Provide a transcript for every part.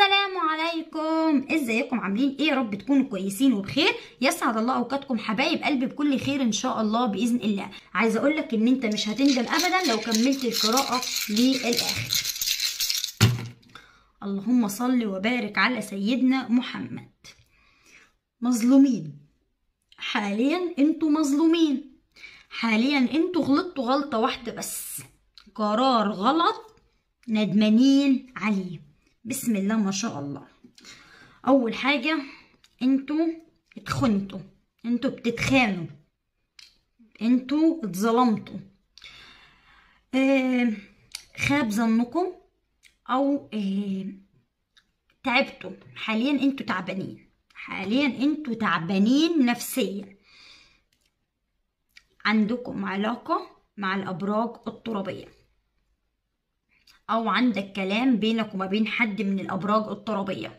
السلام عليكم ازيكم عاملين ايه يا رب تكونوا كويسين وبخير يسعد الله اوقاتكم حبايب قلبي بكل خير ان شاء الله باذن الله عايزه اقول لك ان انت مش هتندم ابدا لو كملت القراءه للاخر اللهم صل وبارك على سيدنا محمد مظلومين حاليا انتوا مظلومين حاليا انتوا غلطتوا غلطه واحده بس قرار غلط ندمانين عليه بسم الله ما شاء الله اول حاجه انتوا اتخنتوا انتوا بتتخانوا انتوا اتظلمتوا اه خاب ظنكم او اه تعبتوا حاليا انتوا تعبانين حاليا انتوا تعبانين نفسيا عندكم علاقة مع الأبراج الترابية أو عندك كلام بينك وما بين حد من الأبراج الترابية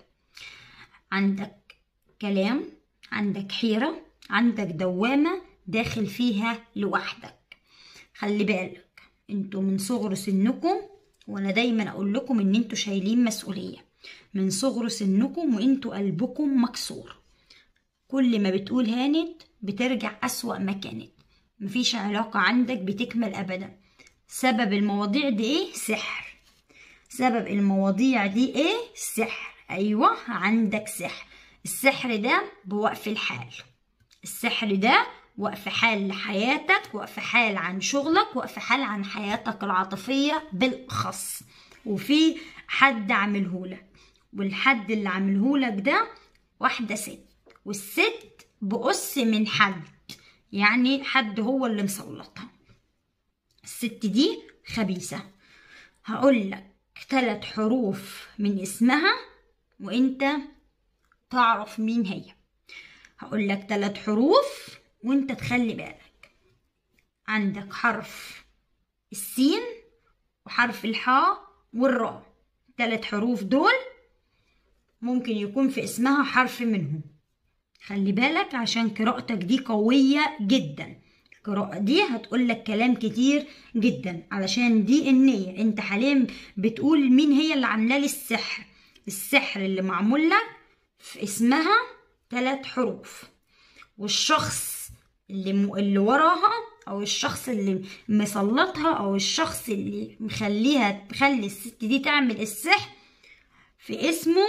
عندك كلام عندك حيرة عندك دوامة داخل فيها لوحدك خلي بالك انتوا من صغر سنكم وانا دايما اقول لكم ان انتوا شايلين مسؤولية من صغر سنكم وانتوا قلبكم مكسور كل ما بتقول هانت بترجع أسوأ ما كانت مفيش علاقة عندك بتكمل أبدا سبب المواضيع دي ايه سحر سبب المواضيع دي ايه سحر ايوه عندك سحر السحر ده بوقف الحال السحر ده وقف حال لحياتك وقف حال عن شغلك وقف حال عن حياتك العاطفية بالأخص وفي حد عاملهولك والحد اللي عاملهولك ده واحدة ست والست بقص من حد يعني حد هو اللي مسلطها الست دي خبيثة هقول لك ثلاث حروف من اسمها وانت تعرف مين هي هقول لك ثلاث حروف وانت تخلي بالك عندك حرف السين وحرف الحاء والراء ثلاث حروف دول ممكن يكون في اسمها حرف منهم خلي بالك عشان قراءتك دي قوية جدا القراءة دي هتقول لك كلام كتير جدا علشان دي النية انت حاليا بتقول مين هي اللي عاملة لي السحر السحر اللي معمول لك في اسمها ثلاث حروف والشخص اللي م... اللي وراها او الشخص اللي مسلطها او الشخص اللي مخليها تخلي الست دي تعمل السحر في اسمه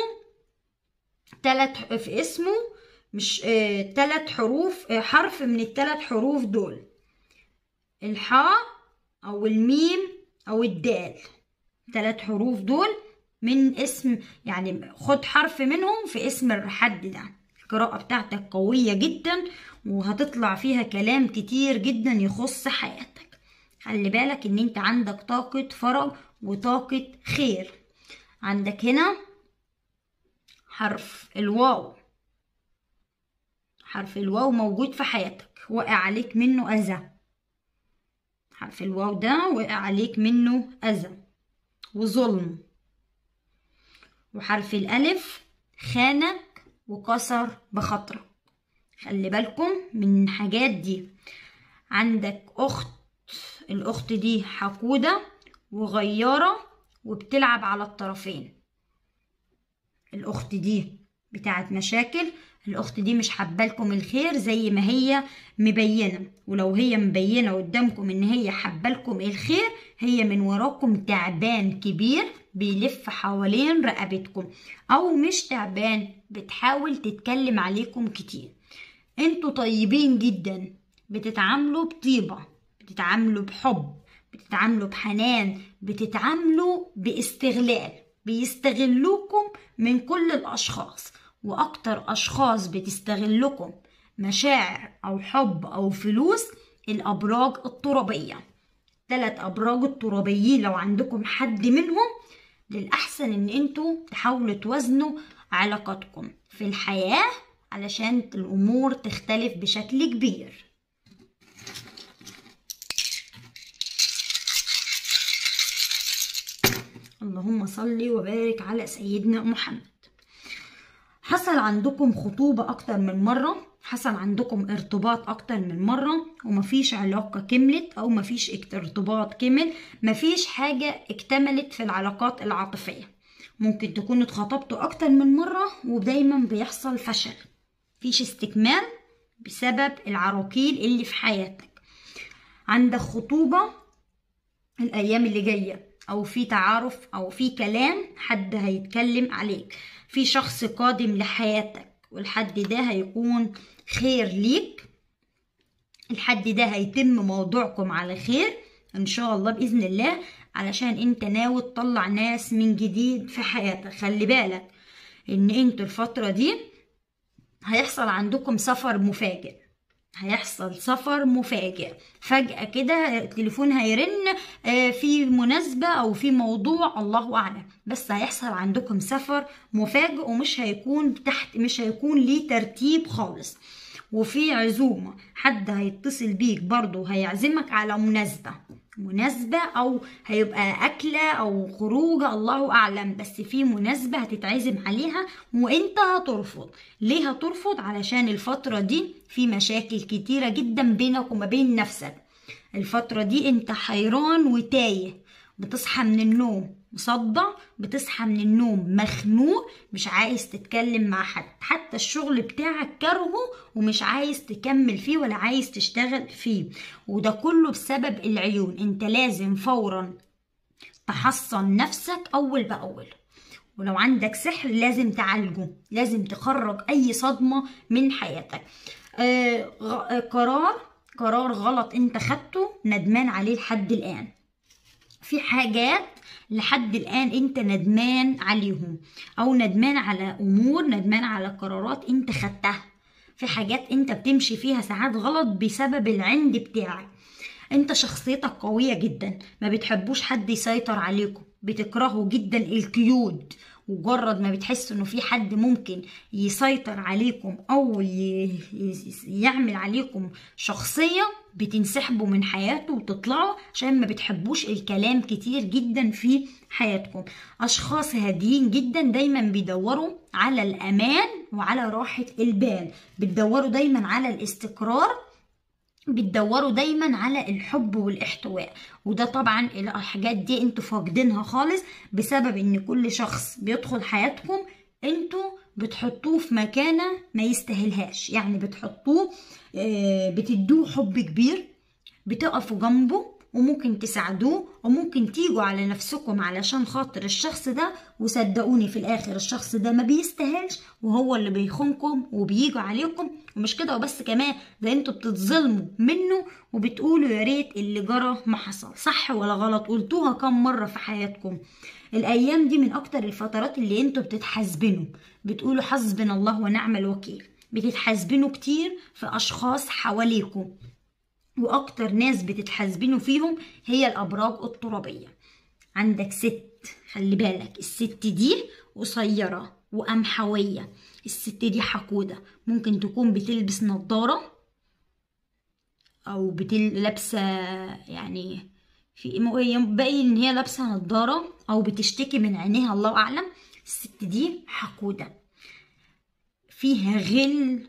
ثلاث في اسمه مش آه تلات حروف آه حرف من التلات حروف دول الحاء او الميم او الدال تلات حروف دول من اسم يعني خد حرف منهم في اسم الحد ده القراءة بتاعتك قوية جدا وهتطلع فيها كلام كتير جدا يخص حياتك خلي بالك ان انت عندك طاقة فرج وطاقة خير عندك هنا حرف الواو حرف الواو موجود في حياتك وقع عليك منه أذى حرف الواو ده وقع عليك منه أذى وظلم وحرف الألف خانك وكسر بخاطرك خلي بالكم من الحاجات دي عندك أخت الأخت دي حقودة وغيارة وبتلعب على الطرفين الأخت دي بتاعت مشاكل الاخت دي مش حبالكم الخير زي ما هي مبينه ولو هي مبينه قدامكم ان هي حبالكم الخير هي من وراكم تعبان كبير بيلف حوالين رقبتكم او مش تعبان بتحاول تتكلم عليكم كتير انتوا طيبين جدا بتتعاملوا بطيبه بتتعاملوا بحب بتتعاملوا بحنان بتتعاملوا باستغلال بيستغلوكم من كل الاشخاص واكتر اشخاص بتستغلكم مشاعر او حب او فلوس الابراج الترابيه ثلاث ابراج الترابيين لو عندكم حد منهم للاحسن ان انتوا تحاولوا توازنوا علاقاتكم في الحياه علشان الامور تختلف بشكل كبير اللهم صل وبارك على سيدنا محمد حصل عندكم خطوبة أكتر من مرة حصل عندكم ارتباط أكتر من مرة ومفيش علاقة كملت أو مفيش ارتباط كمل مفيش حاجة اكتملت في العلاقات العاطفية ممكن تكونوا اتخطبتوا اكتر من مرة ودايما بيحصل فشل مفيش استكمال بسبب العراقيل اللي في حياتك عندك خطوبة الأيام اللي جاية أو في تعارف أو في كلام حد هيتكلم عليك في شخص قادم لحياتك والحد ده هيكون خير ليك الحد ده هيتم موضوعكم على خير ان شاء الله باذن الله علشان انت ناوي تطلع ناس من جديد في حياتك خلي بالك ان انتوا الفتره دي هيحصل عندكم سفر مفاجئ هيحصل سفر مفاجئ فجأة كده التليفون هيرن آه، في مناسبة أو في موضوع الله أعلم بس هيحصل عندكم سفر مفاجئ ومش هيكون تحت مش هيكون ليه ترتيب خالص وفي عزومة حد هيتصل بيك برضه هيعزمك على مناسبة مناسبة أو هيبقى أكلة أو خروجة الله أعلم بس في مناسبة هتتعزم عليها وأنت هترفض ليه هترفض علشان الفترة دي في مشاكل كتيرة جدا بينك وما بين نفسك الفترة دي أنت حيران وتايه بتصحى من النوم مصدع بتصحى من النوم مخنوق مش عايز تتكلم مع حد حتى الشغل بتاعك كرهه ومش عايز تكمل فيه ولا عايز تشتغل فيه وده كله بسبب العيون انت لازم فورا تحصن نفسك اول باول ولو عندك سحر لازم تعالجه لازم تخرج اي صدمة من حياتك آه غ- آه، قرار قرار غلط انت خدته ندمان عليه لحد الان في حاجات لحد الآن أنت ندمان عليهم أو ندمان على أمور ندمان على قرارات أنت خدتها في حاجات أنت بتمشي فيها ساعات غلط بسبب العند بتاعك أنت شخصيتك قوية جدا ما بتحبوش حد يسيطر عليكم بتكرهوا جدا القيود مجرد ما بتحس انه في حد ممكن يسيطر عليكم او ي- ي- يعمل عليكم شخصية بتنسحبوا من حياته وتطلعوا عشان ما بتحبوش الكلام كتير جدا في حياتكم اشخاص هاديين جدا دايما بيدوروا على الامان وعلى راحة البال بتدوروا دايما على الاستقرار بتدوروا دايما على الحب والاحتواء وده طبعا الحاجات دي انتوا فاقدينها خالص بسبب ان كل شخص بيدخل حياتكم انتوا بتحطوه في مكانة ما يستاهلهاش يعني بتحطوه آه، بتدوه حب كبير بتقفوا جنبه وممكن تساعدوه وممكن تيجوا على نفسكم علشان خاطر الشخص ده وصدقوني في الاخر الشخص ده ما بيستاهلش وهو اللي بيخونكم وبيجوا عليكم ومش كده وبس كمان ده انتوا بتتظلموا منه وبتقولوا يا ريت اللي جرى ما حصل صح ولا غلط قلتوها كم مرة في حياتكم الايام دي من اكتر الفترات اللي انتوا بتتحاسبنوا بتقولوا حسبنا الله ونعم الوكيل بتتحاسبنوا كتير في اشخاص حواليكم واكتر ناس بتتحاسبنوا فيهم هي الابراج الترابيه عندك ست خلي بالك الست دي قصيره وقمحويه الست دي حقوده ممكن تكون بتلبس نظاره او بتل... لابسه يعني في م- هي باين ان هي لابسه نظاره او بتشتكي من عينيها الله اعلم الست دي حقوده فيها غل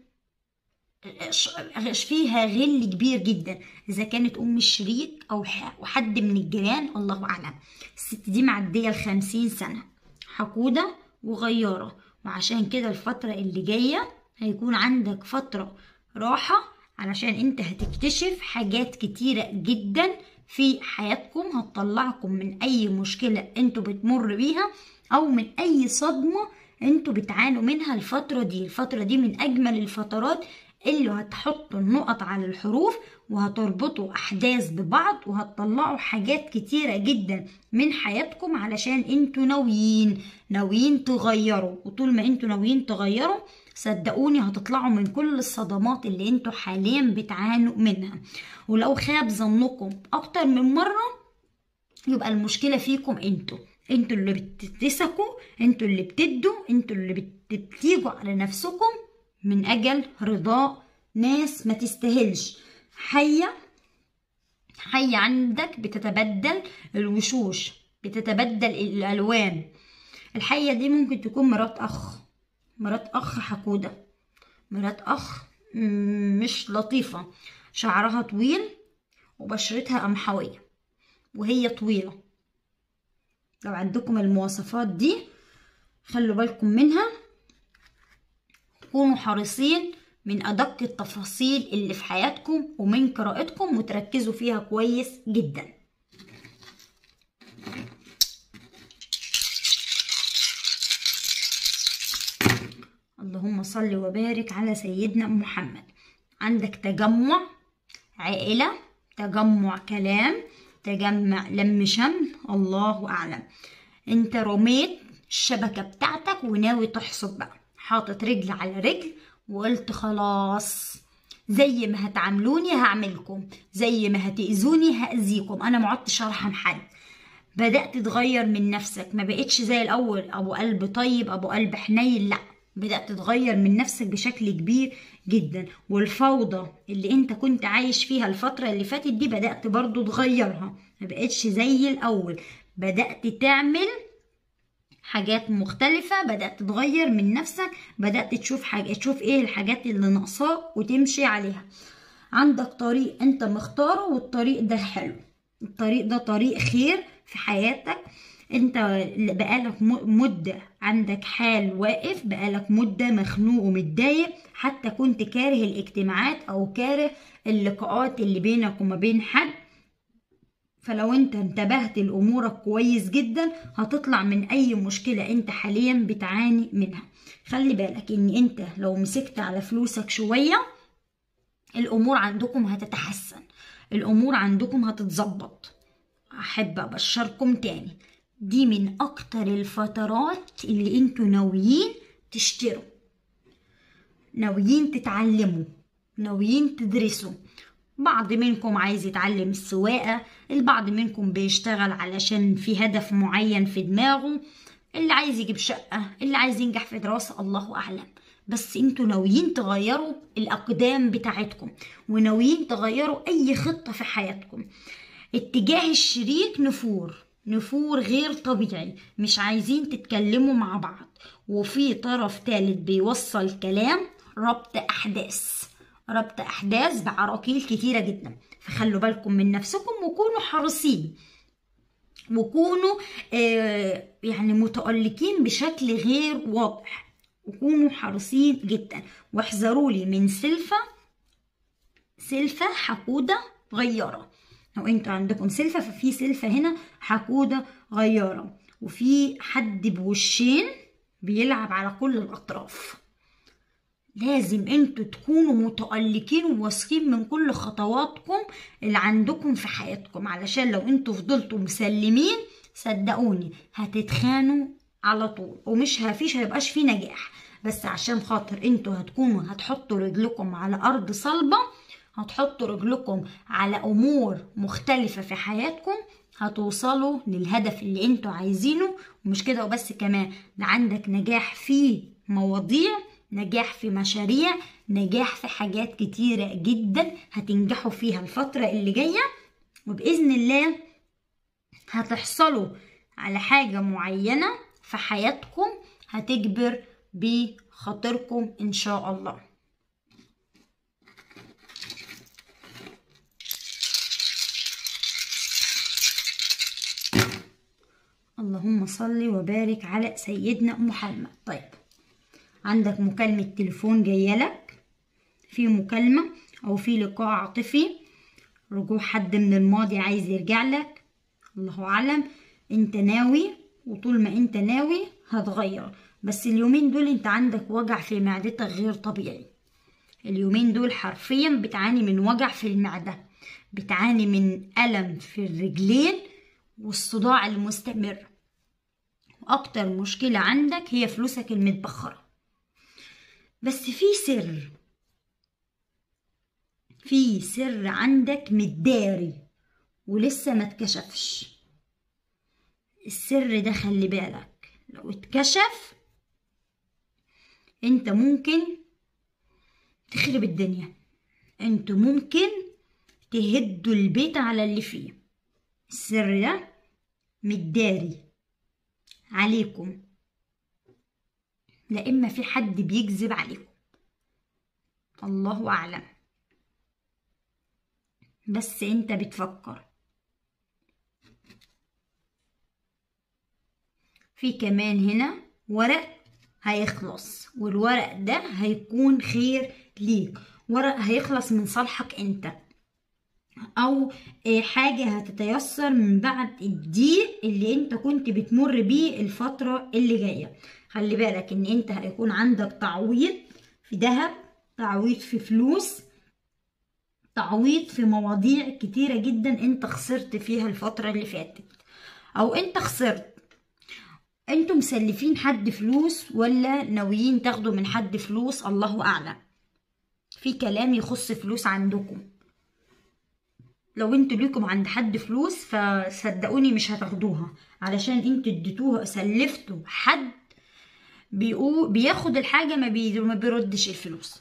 ش- فيها غل كبير جدا اذا كانت ام الشريك او ح- حد من الجيران الله اعلم الست دي معديه الخمسين سنه حقوده وغياره وعشان كده الفتره اللي جايه هيكون عندك فتره راحه علشان انت هتكتشف حاجات كتيره جدا في حياتكم هتطلعكم من اي مشكله انتوا بتمر بيها او من اي صدمه انتوا بتعانوا منها الفتره دي الفتره دي من اجمل الفترات اللي هتحطوا النقط على الحروف وهتربطوا احداث ببعض وهتطلعوا حاجات كتيرة جدا من حياتكم علشان انتوا ناويين ناويين تغيروا وطول ما انتوا ناويين تغيروا صدقوني هتطلعوا من كل الصدمات اللي انتوا حاليا بتعانوا منها ولو خاب ظنكم اكتر من مرة يبقى المشكلة فيكم انتوا انتوا اللي بتتسكوا انتوا اللي بتدوا انتوا اللي بت- بتيجوا على نفسكم من اجل رضاء ناس ما تستاهلش حية حية عندك بتتبدل الوشوش بتتبدل الالوان الحية دي ممكن تكون مرات اخ مرات اخ حقودة مرات اخ م- مش لطيفة شعرها طويل وبشرتها قمحوية وهي طويلة لو عندكم المواصفات دي خلوا بالكم منها كونوا حريصين من أدق التفاصيل اللي في حياتكم ومن قراءتكم وتركزوا فيها كويس جدا اللهم صل وبارك على سيدنا محمد عندك تجمع عائلة تجمع كلام تجمع لم شمل الله أعلم انت رميت الشبكة بتاعتك وناوي تحصد بقى حاطط رجل على رجل وقلت خلاص زي ما هتعاملوني هعملكم زي ما هتأذوني هأذيكم انا ما عدتش ارحم حد بدأت تتغير من نفسك ما بقتش زي الأول أبو قلب طيب أبو قلب حنين لأ بدأت تتغير من نفسك بشكل كبير جدا والفوضى اللي انت كنت عايش فيها الفترة اللي فاتت دي بدأت برضو تغيرها ما بقتش زي الأول بدأت تعمل حاجات مختلفة بدأت تتغير من نفسك بدأت تشوف حاجة تشوف ايه الحاجات اللي ناقصاك وتمشي عليها عندك طريق انت مختاره والطريق ده حلو الطريق ده طريق خير في حياتك انت بقالك مدة عندك حال واقف بقالك مدة مخنوق ومتضايق حتى كنت كاره الاجتماعات او كاره اللقاءات اللي بينك وما بين حد فلو انت انتبهت لامورك كويس جدا هتطلع من اي مشكلة انت حاليا بتعاني منها خلي بالك ان انت لو مسكت على فلوسك شوية الامور عندكم هتتحسن الامور عندكم هتتظبط احب ابشركم تاني دي من اكتر الفترات اللي انتوا ناويين تشتروا ناويين تتعلموا ناويين تدرسوا بعض منكم عايز يتعلم السواقة البعض منكم بيشتغل علشان في هدف معين في دماغه اللي عايز يجيب شقة اللي عايز ينجح في دراسة الله أعلم بس انتوا ناويين تغيروا الأقدام بتاعتكم وناويين تغيروا أي خطة في حياتكم اتجاه الشريك نفور نفور غير طبيعي مش عايزين تتكلموا مع بعض وفي طرف تالت بيوصل كلام ربط أحداث ربط أحداث بعراقيل كتيرة جدا فخلوا بالكم من نفسكم وكونوا حريصين وكونوا آه يعني متألقين بشكل غير واضح وكونوا حريصين جدا واحذروا لي من سلفة سلفة حقودة غيرة لو انتوا عندكم سلفة ففي سلفة هنا حقودة غيارة وفي حد بوشين بيلعب على كل الأطراف لازم انتوا تكونوا متألقين وواثقين من كل خطواتكم اللي عندكم في حياتكم علشان لو انتوا فضلتوا مسلمين صدقوني هتتخانوا على طول ومش هفيش هيبقاش في نجاح بس عشان خاطر انتوا هتكونوا هتحطوا رجلكم على أرض صلبة هتحطوا رجلكم على امور مختلفه في حياتكم هتوصلوا للهدف اللي انتوا عايزينه ومش كده وبس كمان ده عندك نجاح في مواضيع نجاح في مشاريع نجاح في حاجات كتيرة جدا هتنجحوا فيها الفترة اللي جاية وبإذن الله هتحصلوا على حاجة معينة في حياتكم هتجبر بخاطركم إن شاء الله اللهم صل وبارك على سيدنا محمد طيب عندك مكالمة تليفون جايلك في مكالمة أو في لقاء عاطفي رجوع حد من الماضي عايز يرجع لك الله أعلم انت ناوي وطول ما انت ناوي هتغير بس اليومين دول انت عندك وجع في معدتك غير طبيعي اليومين دول حرفيا بتعاني من وجع في المعدة بتعاني من ألم في الرجلين والصداع المستمر وأكتر مشكلة عندك هي فلوسك المتبخرة بس في سر في سر عندك متداري ولسه ما اتكشفش السر ده خلي بالك لو اتكشف انت ممكن تخرب الدنيا انت ممكن تهدوا البيت على اللي فيه السر ده متداري عليكم لا اما في حد بيكذب عليكم الله اعلم بس انت بتفكر في كمان هنا ورق هيخلص والورق ده هيكون خير ليك ورق هيخلص من صالحك انت او آه، حاجة هتتيسر من بعد الضيق اللي انت كنت بتمر بيه الفترة اللي جاية خلي بالك ان انت هيكون عندك تعويض في ذهب تعويض في فلوس تعويض في مواضيع كتيرة جدا انت خسرت فيها الفترة اللي فاتت او انت خسرت انتم مسلفين حد فلوس ولا ناويين تاخدوا من حد فلوس الله اعلم في كلام يخص فلوس عندكم لو انتوا ليكم عند حد فلوس فصدقوني مش هتاخدوها علشان انتوا اديتوها سلفتوا حد بيقول بياخد الحاجة ما, بي ما بيردش الفلوس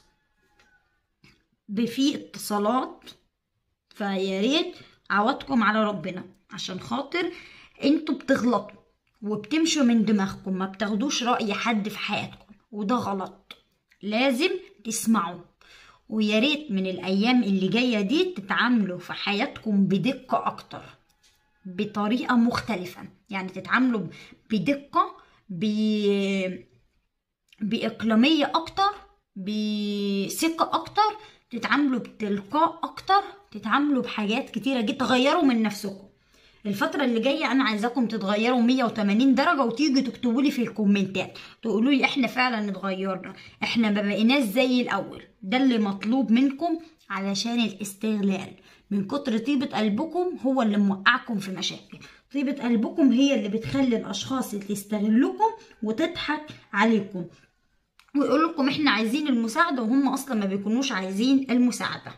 في اتصالات فيا ريت عوضكم على ربنا عشان خاطر انتوا بتغلطوا وبتمشوا من دماغكم ما بتاخدوش رأي حد في حياتكم وده غلط لازم تسمعوا ويا ريت من الايام اللي جايه دي تتعاملوا في حياتكم بدقه اكتر بطريقه مختلفه يعني تتعاملوا بدقه ب... باقليميه اكتر بثقه اكتر تتعاملوا بتلقاء اكتر تتعاملوا بحاجات كتيره جدا تغيروا من نفسكم الفترة اللي جاية أنا عايزاكم تتغيروا 180 درجة وتيجوا تكتبوا لي في الكومنتات تقولوا لي إحنا فعلا اتغيرنا إحنا ما بقيناش زي الأول ده اللي مطلوب منكم علشان الاستغلال من كتر طيبة قلبكم هو اللي موقعكم في مشاكل طيبة قلبكم هي اللي بتخلي الأشخاص اللي تستغلكم وتضحك عليكم ويقول لكم احنا عايزين المساعدة وهم أصلا ما بيكونوش عايزين المساعدة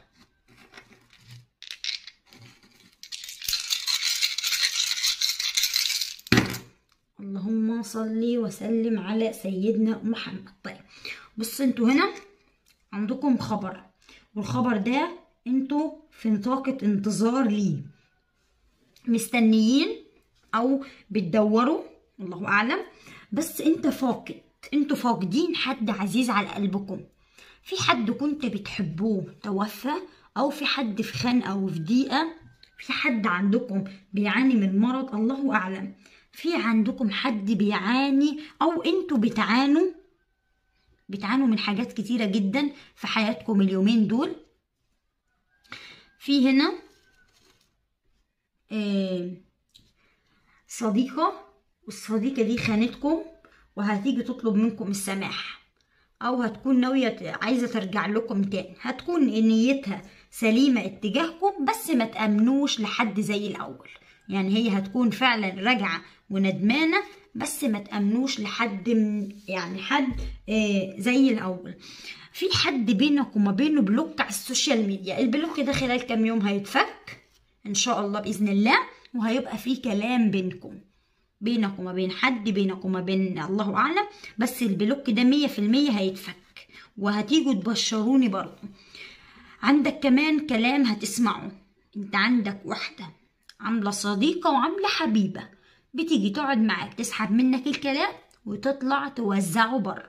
اللهم صل وسلم على سيدنا محمد طيب بص انتوا هنا عندكم خبر والخبر ده انتوا في طاقة انتظار ليه مستنيين او بتدوروا الله اعلم بس انت فاقد انتوا فاقدين حد عزيز على قلبكم في حد كنت بتحبوه توفى او في حد في خنقه او في ضيقه في حد عندكم بيعاني من مرض الله اعلم في عندكم حد بيعاني او انتوا بتعانوا بتعانوا من حاجات كتيرة جدا في حياتكم اليومين دول في هنا آه، صديقة والصديقة دي خانتكم وهتيجي تطلب منكم السماح او هتكون ناوية عايزة ترجع لكم تاني هتكون نيتها سليمة اتجاهكم بس ما تأمنوش لحد زي الأول يعني هي هتكون فعلا راجعة وندمانة بس ما تأمنوش لحد من يعني حد آه زي الأول في حد بينك وما بينه بلوك على السوشيال ميديا البلوك ده خلال كام يوم هيتفك إن شاء الله بإذن الله وهيبقى في كلام بينكم بينك وما بين حد بينك وما بين الله أعلم بس البلوك ده مية في المية هيتفك وهتيجوا تبشروني برضه عندك كمان كلام هتسمعه انت عندك واحدة عاملة صديقة وعاملة حبيبة بتيجي تقعد معاك تسحب منك الكلام وتطلع توزعه بره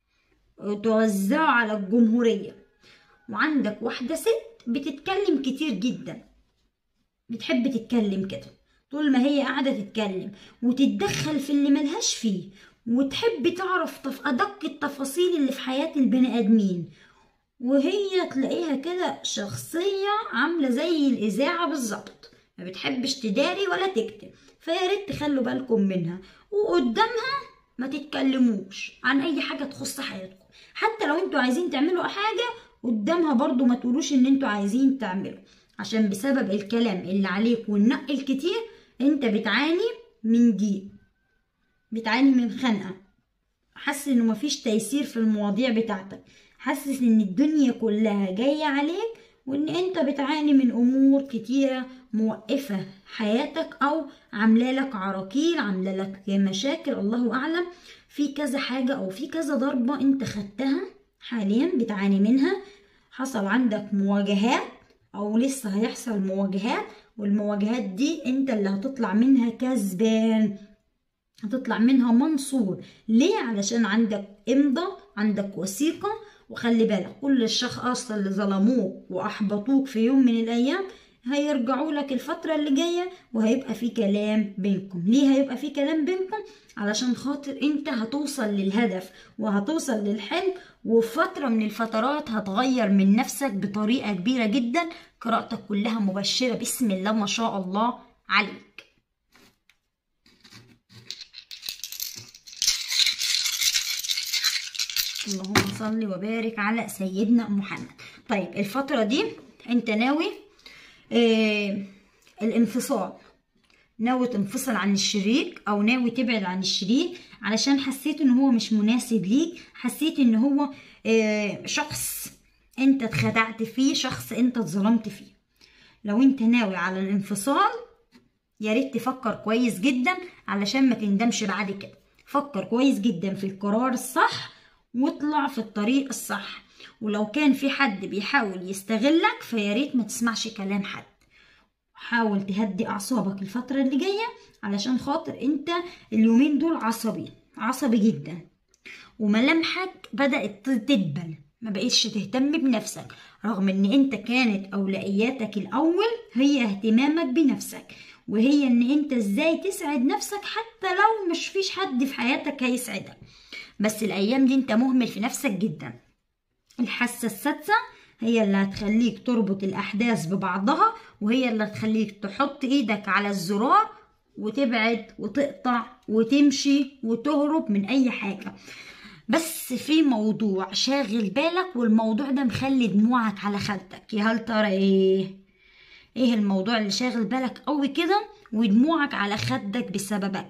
وتوزعه على الجمهورية وعندك واحدة ست بتتكلم كتير جدا بتحب تتكلم كده طول ما هي قاعدة تتكلم وتتدخل في اللي ملهاش فيه وتحب تعرف تف... أدق التفاصيل اللي في حياة البني آدمين وهي تلاقيها كده شخصية عاملة زي الإذاعة بالظبط ما بتحبش تداري ولا تكتب فيا ريت تخلوا بالكم منها وقدامها ما تتكلموش عن اي حاجه تخص حياتكم حتى لو انتوا عايزين تعملوا حاجه قدامها برضو ما تقولوش ان انتوا عايزين تعملوا عشان بسبب الكلام اللي عليك والنق الكتير انت بتعاني من ضيق بتعاني من خنقه حاسس انه مفيش تيسير في المواضيع بتاعتك حاسس ان الدنيا كلها جايه عليك وان انت بتعاني من امور كتيره موقفه حياتك او عامله لك عراكيل عامله لك مشاكل الله اعلم في كذا حاجه او في كذا ضربه انت خدتها حاليا بتعاني منها حصل عندك مواجهات او لسه هيحصل مواجهات والمواجهات دي انت اللي هتطلع منها كسبان هتطلع منها منصور ليه علشان عندك امضة عندك وثيقة وخلي بالك كل الشخص اللي ظلموك واحبطوك في يوم من الايام هيرجعوا لك الفترة اللي جاية وهيبقى في كلام بينكم ليه هيبقى في كلام بينكم علشان خاطر انت هتوصل للهدف وهتوصل للحلم وفي فترة من الفترات هتغير من نفسك بطريقة كبيرة جدا قراءتك كلها مبشرة بسم الله ما شاء الله عليك اللهم صل وبارك على سيدنا محمد طيب الفترة دي انت ناوي آه الانفصال ناوي تنفصل عن الشريك او ناوي تبعد عن الشريك علشان حسيت ان هو مش مناسب ليك حسيت ان هو آه شخص انت اتخدعت فيه شخص انت اتظلمت فيه لو انت ناوي على الانفصال يا ريت تفكر كويس جدا علشان ما تندمش بعد كده فكر كويس جدا في القرار الصح واطلع في الطريق الصح ولو كان في حد بيحاول يستغلك فيا ريت ما تسمعش كلام حد حاول تهدي اعصابك الفتره اللي جايه علشان خاطر انت اليومين دول عصبي عصبي جدا وملامحك بدات تدبل ما بقيتش تهتم بنفسك رغم ان انت كانت اولوياتك الاول هي اهتمامك بنفسك وهي ان انت ازاي تسعد نفسك حتى لو مش فيش حد في حياتك هيسعدك بس الايام دي انت مهمل في نفسك جدا الحاسه السادسه هي اللي هتخليك تربط الاحداث ببعضها وهي اللي هتخليك تحط ايدك على الزرار وتبعد وتقطع وتمشي وتهرب من اي حاجه بس في موضوع شاغل بالك والموضوع ده مخلي دموعك على خدك يا هل ترى ايه ايه الموضوع اللي شاغل بالك قوي كده ودموعك على خدك بسببك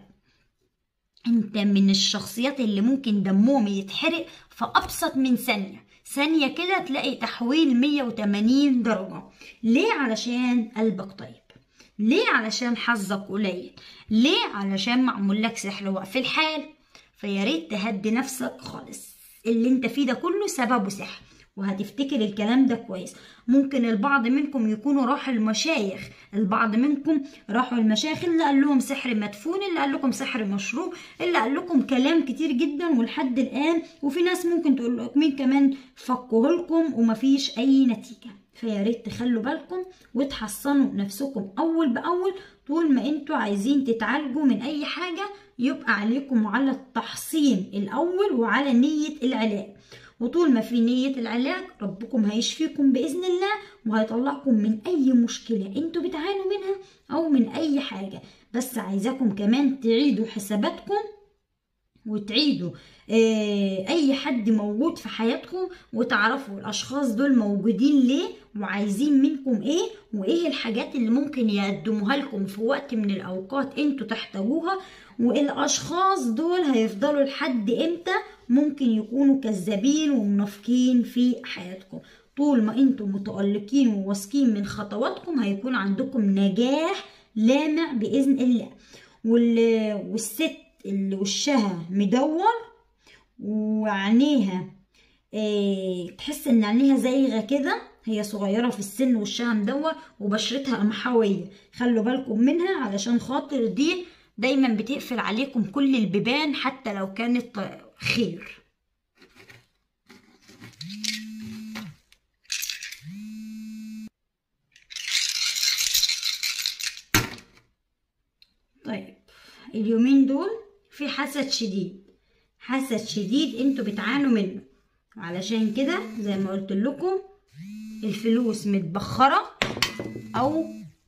انت من الشخصيات اللي ممكن دمهم يتحرق في ابسط من ثانيه ثانيه كده تلاقي تحويل 180 درجه ليه علشان قلبك طيب ليه علشان حظك قليل ليه علشان معمول لك سحر وقف الحال فيا ريت تهدي نفسك خالص اللي انت فيه ده كله سببه سحر وهتفتكر الكلام ده كويس ممكن البعض منكم يكونوا راحوا المشايخ البعض منكم راحوا المشايخ اللي قال لهم سحر مدفون اللي قال لكم سحر مشروب اللي قال لكم كلام كتير جدا ولحد الان وفي ناس ممكن تقول لك مين كمان فكوه لكم ومفيش اي نتيجه فيا ريت تخلوا بالكم وتحصنوا نفسكم اول باول طول ما انتوا عايزين تتعالجوا من اي حاجه يبقى عليكم على التحصين الاول وعلى نيه العلاج وطول ما في نية العلاج ربكم هيشفيكم بإذن الله وهيطلعكم من أي مشكلة انتوا بتعانوا منها أو من أي حاجة بس عايزاكم كمان تعيدوا حساباتكم وتعيدوا آه اي حد موجود في حياتكم وتعرفوا الاشخاص دول موجودين ليه وعايزين منكم ايه وايه الحاجات اللي ممكن يقدموها لكم في وقت من الاوقات انتوا تحتاجوها والاشخاص دول هيفضلوا لحد امتى ممكن يكونوا كذابين ومنافقين في حياتكم طول ما انتم متألقين وواثقين من خطواتكم هيكون عندكم نجاح لامع بإذن الله والست اللي وشها مدور وعينيها اه تحس ان عينيها زايغه كده هي صغيره في السن وشها مدور وبشرتها قمحويه خلوا بالكم منها علشان خاطر دي دايما بتقفل عليكم كل البيبان حتى لو كانت خير طيب اليومين دول في حسد شديد حسد شديد انتوا بتعانوا منه علشان كده زي ما قلت لكم الفلوس متبخرة او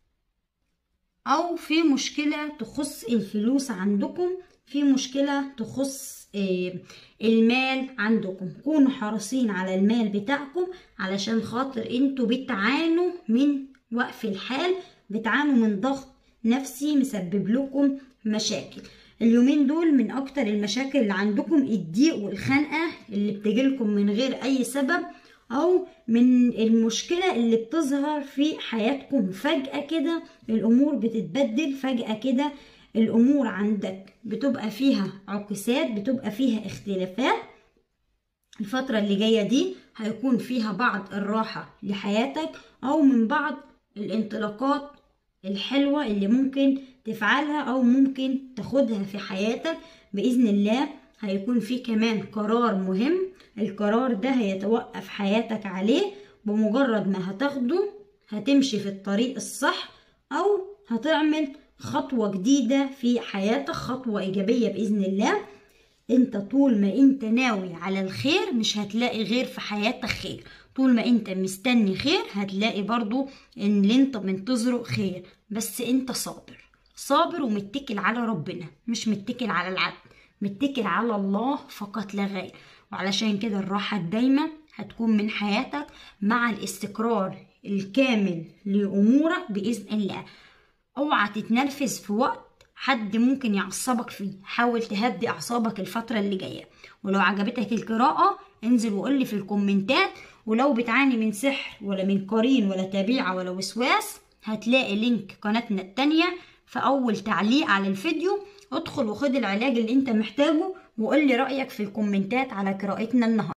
او في مشكلة تخص الفلوس عندكم في مشكلة تخص المال عندكم كونوا حريصين على المال بتاعكم علشان خاطر انتوا بتعانوا من وقف الحال بتعانوا من ضغط نفسي مسبب لكم مشاكل اليومين دول من اكتر المشاكل اللي عندكم الضيق والخنقة اللي بتجيلكم من غير اي سبب او من المشكلة اللي بتظهر في حياتكم فجأة كده الامور بتتبدل فجأة كده الامور عندك بتبقى فيها عكسات بتبقى فيها اختلافات الفترة اللي جاية دي هيكون فيها بعض الراحة لحياتك او من بعض الانطلاقات الحلوة اللي ممكن تفعلها او ممكن تاخدها في حياتك بإذن الله هيكون في كمان قرار مهم القرار ده هيتوقف حياتك عليه بمجرد ما هتاخده هتمشي في الطريق الصح او هتعمل خطوة جديدة في حياتك خطوة ايجابية باذن الله انت طول ما انت ناوي على الخير مش هتلاقي غير في حياتك خير طول ما انت مستني خير هتلاقي برضو ان اللي انت منتظره خير بس انت صابر صابر ومتكل على ربنا مش متكل على العبد متكل على الله فقط لا غير وعلشان كده الراحة الدايمة هتكون من حياتك مع الاستقرار الكامل لأمورك بإذن الله اوعى تتنرفز في وقت حد ممكن يعصبك فيه حاول تهدي اعصابك الفترة اللي جاية ولو عجبتك القراءة انزل وقولي في الكومنتات ولو بتعاني من سحر ولا من قرين ولا تبيعة ولا وسواس هتلاقي لينك قناتنا التانية في اول تعليق على الفيديو ادخل وخد العلاج اللي انت محتاجه وقولي رأيك في الكومنتات على قراءتنا النهاردة